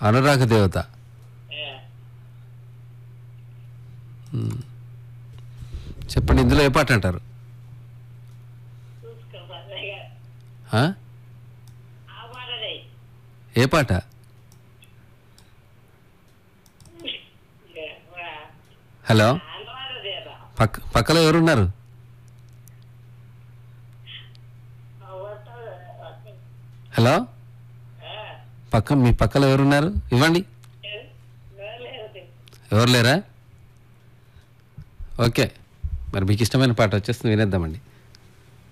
అనురాగ దేవత చెప్పండి ఇందులో ఏ పాట అంటారు ఆ? ఏ పాట హలో పక్క పక్కలో ఎవరున్నారు హలో పక్క మీ పక్కలో ఎవరున్నారు ఇవ్వండి ఎవరు లేరా ఓకే మరి మీకు ఇష్టమైన పాట వచ్చేస్తుంది వినేద్దామండి